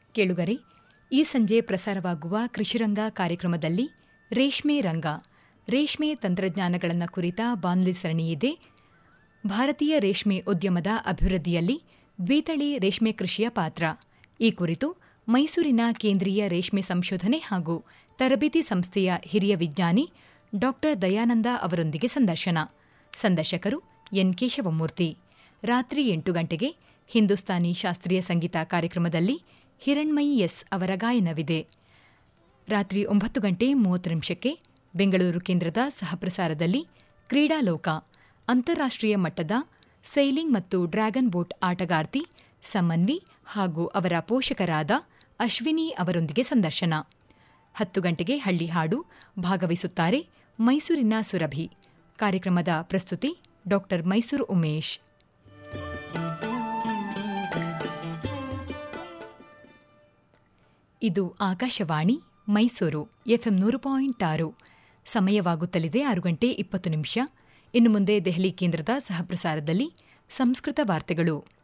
ಕೇಳುಗರೆ ಈ ಸಂಜೆ ಪ್ರಸಾರವಾಗುವ ಕೃಷಿರಂಗ ಕಾರ್ಯಕ್ರಮದಲ್ಲಿ ರೇಷ್ಮೆ ರಂಗ ರೇಷ್ಮೆ ತಂತ್ರಜ್ಞಾನಗಳನ್ನು ಕುರಿತ ಬಾನುಲಿ ಸರಣಿಯಿದೆ ಭಾರತೀಯ ರೇಷ್ಮೆ ಉದ್ಯಮದ ಅಭಿವೃದ್ಧಿಯಲ್ಲಿ ದ್ವಿತಳಿ ರೇಷ್ಮೆ ಕೃಷಿಯ ಪಾತ್ರ ಈ ಕುರಿತು ಮೈಸೂರಿನ ಕೇಂದ್ರೀಯ ರೇಷ್ಮೆ ಸಂಶೋಧನೆ ಹಾಗೂ ತರಬೇತಿ ಸಂಸ್ಥೆಯ ಹಿರಿಯ ವಿಜ್ಞಾನಿ ಡಾ ದಯಾನಂದ ಅವರೊಂದಿಗೆ ಸಂದರ್ಶನ ಸಂದರ್ಶಕರು ಎನ್ ಕೇಶವಮೂರ್ತಿ ರಾತ್ರಿ ಎಂಟು ಗಂಟೆಗೆ ಹಿಂದೂಸ್ತಾನಿ ಶಾಸ್ತ್ರೀಯ ಸಂಗೀತ ಕಾರ್ಯಕ್ರಮದಲ್ಲಿ ಹಿರಣ್ಮಯಿ ಎಸ್ ಅವರ ಗಾಯನವಿದೆ ರಾತ್ರಿ ಒಂಬತ್ತು ಗಂಟೆ ಮೂವತ್ತು ನಿಮಿಷಕ್ಕೆ ಬೆಂಗಳೂರು ಕೇಂದ್ರದ ಸಹಪ್ರಸಾರದಲ್ಲಿ ಕ್ರೀಡಾಲೋಕ ಅಂತಾರಾಷ್ಟ್ರೀಯ ಮಟ್ಟದ ಸೈಲಿಂಗ್ ಮತ್ತು ಡ್ರ್ಯಾಗನ್ ಬೋಟ್ ಆಟಗಾರ್ತಿ ಸಮನ್ವಿ ಹಾಗೂ ಅವರ ಪೋಷಕರಾದ ಅಶ್ವಿನಿ ಅವರೊಂದಿಗೆ ಸಂದರ್ಶನ ಹತ್ತು ಗಂಟೆಗೆ ಹಳ್ಳಿ ಹಾಡು ಭಾಗವಹಿಸುತ್ತಾರೆ ಮೈಸೂರಿನ ಸುರಭಿ ಕಾರ್ಯಕ್ರಮದ ಪ್ರಸ್ತುತಿ ಡಾ ಮೈಸೂರು ಉಮೇಶ್ ಇದು ಆಕಾಶವಾಣಿ ಮೈಸೂರು ಎಫ್ಎಂ ನೂರು ಪಾಯಿಂಟ್ ಆರು ಸಮಯವಾಗುತ್ತಲಿದೆ ಆರು ಗಂಟೆ ಇಪ್ಪತ್ತು ನಿಮಿಷ ಇನ್ನು ಮುಂದೆ ದೆಹಲಿ ಕೇಂದ್ರದ ಸಹಪ್ರಸಾರದಲ್ಲಿ ಸಂಸ್ಕೃತ ವಾರ್ತೆಗಳು